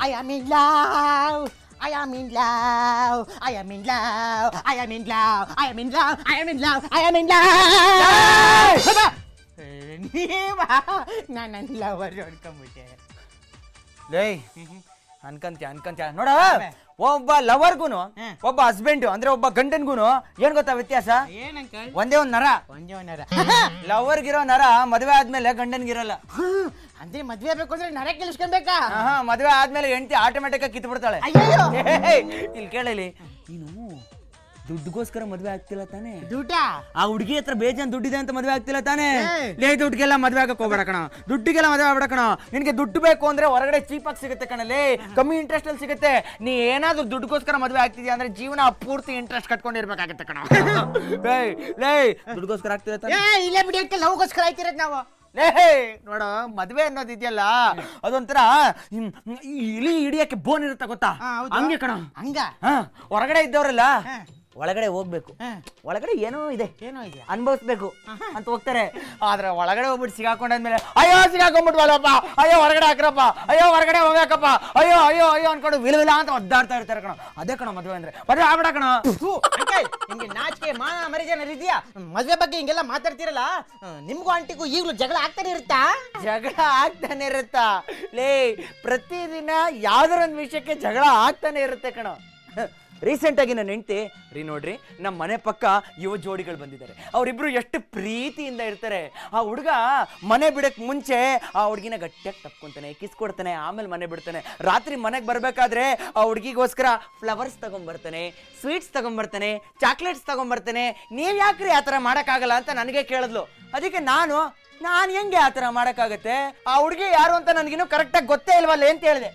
I am in love. I am in love. I am in love. I am in love. I am in love. I am in love. I am in love. ನೀವ ನಾನು ನನ್ನ lover ಹೊಡ್ಕೊಂಬಿಟ್ಟೆ ಲೇ ಅನ್ಕಂತ್ಯ ಅನ್ಕಂತ್ಯ ನೋಡ ಒಬ್ಬ ಲವರ್ಗುನು ಹ್ಮ್. ಒಬ್ಬ husband ಅಂದ್ರೆ ಒಬ್ಬ ಗಂಡನ್ಗುನು ಏನ್ ಗೊತ್ತಾ ವ್ಯತ್ಯಾಸ ಏನ್ ಅಂಕಲ್ ಒಂದೇ ಒಂದ್ ನರ ಒಂದೇ ಒಂದರ ಲವರ್ಗಿರೋ ನರ ಮದ್ವೆ ಆದ್ಮೇಲೆ ಗಂಡನ್ಗಿರಲ್ಲ ಅಂದ್ರೆ ಮದ್ವೆ ಆಗ್ಬೇಕು ಅಂದ್ರೆ ನರ ಕೆಲ್ಸ್ಕೊಬೇಕಾ ಆಹಾ, ಮದ್ವೆ ಆದ್ಮೇಲೆ ಹೆಂಡತಿ ಆಟೋಮೆಟಿಕ್ ಆಗಿ ಕಿತ್ತು ಬಿಡ್ತಾಳೆ ಅಯ್ಯಯ್ಯೋ ಇಲ್ಲಿ ಕೇಳಲಿ ನೀನು ದುಡ್ಡುಗೋಸ್ಕರ ಮದ್ವೆ ಆಗ್ತಿಲ್ಲ ತಾನೇ ದುಡ್ಡ ಆ ಹುಡುಗಿ ಹತ್ರ ಬೇಜಾನ್ ದುಡ್ಡಿದೆ ಅಂತ ಮದ್ವೆ ಆಗ್ತಿಲ್ಲ ತಾನೇ ಏ. ಲೇ ದುಡ್ಡಿಗೆಲ್ಲ ಮದ್ವೆ ಆಗಕ್ ಹೋಗ್ಬೇಡ ಕಣ ದುಡ್ಡಿಗೆಲ್ಲ ಮದ್ವೆ ಆಗ್ಬೇಡ ಕಣ ನಿನ್ಗೆ ದುಡ್ಡು ಬೇಕು ಅಂದ್ರೆ ಹೊರಗಡೆ ಚೀಪ್ ಆಗಿ ಸಿಗುತ್ತೆ ಕಣಲೇ ಕಮ್ಮಿ ಇಂಟ್ರೆಸ್ಟ್ ಅಲ್ಲಿ ಸಿಗುತ್ತೆ ನೀ ಏನಾದ್ರೂ ದುಡ್ಡುಗೋಸ್ಕರ ಮದ್ವೆ ಆಗ್ತಿದ್ಯಾ ಅಂದ್ರೆ ಜೀವನ ಪೂರ್ತಿ ಇಂಟ್ರೆಸ್ಟ್ ಕಟ್ಕೊಂಡಿರ್ಬೇಕಾಗತ್ತೆ ಕಣ ಲೇ ಲೇ ದುಡ್ಡುಗೋಸ್ಕರ ಆಗ್ತಿಲ್ಲ ತಾನೇ ಏ ಇಲ್ಲೇ ಬಿಡಿ ಅಂಕಲ್ ಲವ್ಗೋಸ್ಕರ ಆಯ್ತಿರೋದು ನಾವು ಲೇ ನೋಡ ಮದ್ವೆ ಅನ್ನೋದಿದೆಯಲ್ಲ ಅದೊಂಥರ ಹ್ಮ್, ಈ ಇಲಿ ಹಿಡಿಯಕ್ಕೆ ಬೋನ್ ಇರುತ್ತೆ ಗೊತ್ತಾ ಹಾ, ಹೌದು. ಹಂಗೆ ಕಣ ಹಂಗ ಹಾ ಹೊರಗಡೆ ಇದ್ದವರಲ್ಲ ಹಾ. ಒಳಗಡೆ ಹೋಗ್ಬೇಕು ಹಾ. ಒಳಗಡೆ ಏನೋ ಇದೆ ಏನೋ ಇದೆಯಾ ಅನ್ಭವಿಸ್ಬೇಕು ಅಂತ ಹೋಗ್ತಾರೆ ಆದ್ರೆ ಒಳಗಡೆ ಹೋಗ್ಬಿಟ್ಟು ಸಿಗಾಕೊಂಡಾದ್ಮೇಲೆ ಅಯ್ಯೋ ಸಿಗಾಕೊಂಡ್ಬಿಟ್ವಲ್ಲಪ್ಪ ಅಯ್ಯೋ ಹೊರಗಡೆ ಹಾಕ್ರಪ್ಪ ಅಯ್ಯೋ ಹೊರಗಡೆ ಹೋಗಕ್ಕಪ್ಪ ಅಯ್ಯೋ ಅಯ್ಯೋ ಅಯ್ಯೋ ಅನ್ಕೊಂಡು ವಿಲ ವಿಲ ಅಂತ ಒದ್ದಾಡ್ತಾ ಇರ್ತಾರೆ ಕಣ ಅದೇ ಕಣ ಮದುವೆ ಅಂದ್ರೆ ಮದುವೆ ಆಗ್ಬಿಡ ಕಣ ಅಂಕಲ್ ನಿಮ್ಗೆ ನಾಚಿಕೆ ಮಾನ ಮರಿಜನ ಇದೆಯಾ ಮದ್ವೆ ಬಗ್ಗೆ ಹಿಂಗೆಲ್ಲ ಮಾತಾಡ್ತಿರಲ್ಲ ಆ, ನಿಮ್ಗೂ ಆಂಟಿಗೂ ಈಗಲೂ ಜಗಳ ಆಗ್ತಾನೆ ಇರುತ್ತಾ ಜಗಳ ಆಗ್ತಾನೆ ಇರುತ್ತಾ ಲೇ ಪ್ರತಿದಿನ ಯಾವ್ದಾರ ಒಂದು ವಿಷಯಕ್ಕೆ ಜಗಳ ಆಗ್ತಾನೆ ಇರುತ್ತೆ ಕಣ ರೀಸೆಂಟ್ ಆಗಿ ನನ್ನ ಹೆಂಡತಿ ರೀ ನೋಡ್ರಿ ನಮ್ಮ ಮನೆ ಪಕ್ಕ ಯುವ ಜೋಡಿಗಳು ಬಂದಿದ್ದಾರೆ ಅವರಿಬ್ರು ಎಷ್ಟು ಪ್ರೀತಿಯಿಂದ ಇರ್ತಾರೆ ಆ ಹುಡುಗ ಮನೆ ಬಿಡಕ್ ಮುಂಚೆ ಆ ಹುಡುಗಿನ ಗಟ್ಟಿಯಾಗಿ ತಪ್ಕೊಂತಾನೆ ಕಿಸ್ ಕೊಡ್ತಾನೆ ಆಮೇಲೆ ಮನೆ ಬಿಡ್ತಾನೆ ರಾತ್ರಿ ಮನೆಗೆ ಬರ್ಬೇಕಾದ್ರೆ ಆ ಹುಡುಗಿಗೋಸ್ಕರ ಫ್ಲವರ್ಸ್ ತಗೊಂಡ್ಬರ್ತಾನೆ ಸ್ವೀಟ್ಸ್ ತಗೊಂಡ್ಬರ್ತಾನೆ ಚಾಕ್ಲೇಟ್ಸ್ ತಗೊಂಡ್ಬರ್ತಾನೆ ನೀವ್ ಯಾಕ್ರಿ ಆ ಥರ ಮಾಡೋಕ್ಕಾಗಲ್ಲ ಅಂತ ನನಗೆ ಕೇಳಿದ್ಲು ಅದಕ್ಕೆ ನಾನು ನಾನು ಹೆಂಗೆ ಆ ಥರ ಮಾಡೋಕ್ಕಾಗತ್ತೆ ಆ ಹುಡುಗಿ ಯಾರು ಅಂತ ನನಗಿನ್ನೂ ಕರೆಕ್ಟಾಗಿ ಗೊತ್ತೇ ಇಲ್ವಲ್ಲ ಅಂತ ಹೇಳಿದೆ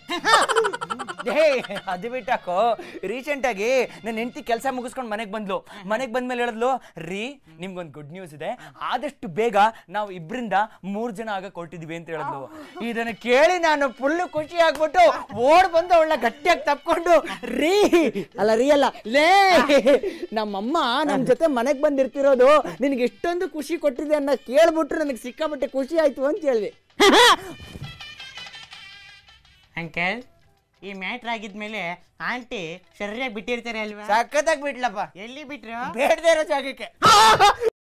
ಹೇ ಅದು ಬಿಟ್ಟಾಕೋ ರೀಸೆಂಟ್ ಆಗಿ ನನ್ನ ಹೆಂಡತಿ ಕೆಲಸ ಮುಗಿಸ್ಕೊಂಡು ಮನೆಗೆ ಬಂದ್ಲು ಮನೆಗೆ ಬಂದ್ಮೇಲೆ ಹೇಳಿದ್ಲು ರೀ ನಿಮ್ಗೊಂದು ಗುಡ್ ನ್ಯೂಸ್ ಇದೆ ಆದಷ್ಟು ಬೇಗ ನಾವು ಇಬ್ರಿಂದ ಮೂರ್ ಜನ ಆಗಕ್ ಹೊರಟಿದ್ವಿ ಅಂತ ಹೇಳಿದ್ಲು ಇದನ್ನ ಕೇಳಿ ನಾನು ಫುಲ್ ಖುಷಿ ಆಗ್ಬಿಟ್ಟು ಓಡ್ ಬಂದು ಅವಳನ್ನ ಗಟ್ಟಿಯಾಗಿ ತಪ್ಕೊಂಡು ರೀ ಅಲ್ಲ ರೀ ಅಲ್ಲ ಲೇ ನಮ್ಮಮ್ಮ ನಮ್ ಜೊತೆ ಮನೆಗೆ ಬಂದಿರ್ತಿರೋದು ನಿನಗೆ ಎಷ್ಟೊಂದು ಖುಷಿ ಕೊಟ್ಟಿದೆ ಅನ್ನೋ ಕೇಳ್ಬಿಟ್ರು ನನಗೆ ಸಿಕ್ಕಾಪಟ್ಟೆ ಖುಷಿ ಆಯ್ತು ಅಂತ ಹೇಳಿದೆ ಅಂಕಲ್ ಈ ಮ್ಯಾಟ್ರ್ ಆಗಿದ್ಮೇಲೆ ಆಂಟಿ ಸರಿಯಾಗಿ ಬಿಟ್ಟಿರ್ತಾರೆ ಅಲ್ವಾ ಸಖತ್ತಾಗಿ ಬಿಟ್ಲಪ್ಪ ಎಲ್ಲಿ ಬಿಟ್ರು ಬೇಡದೇ ಇರೋ ಜಾಗಕ್ಕೆ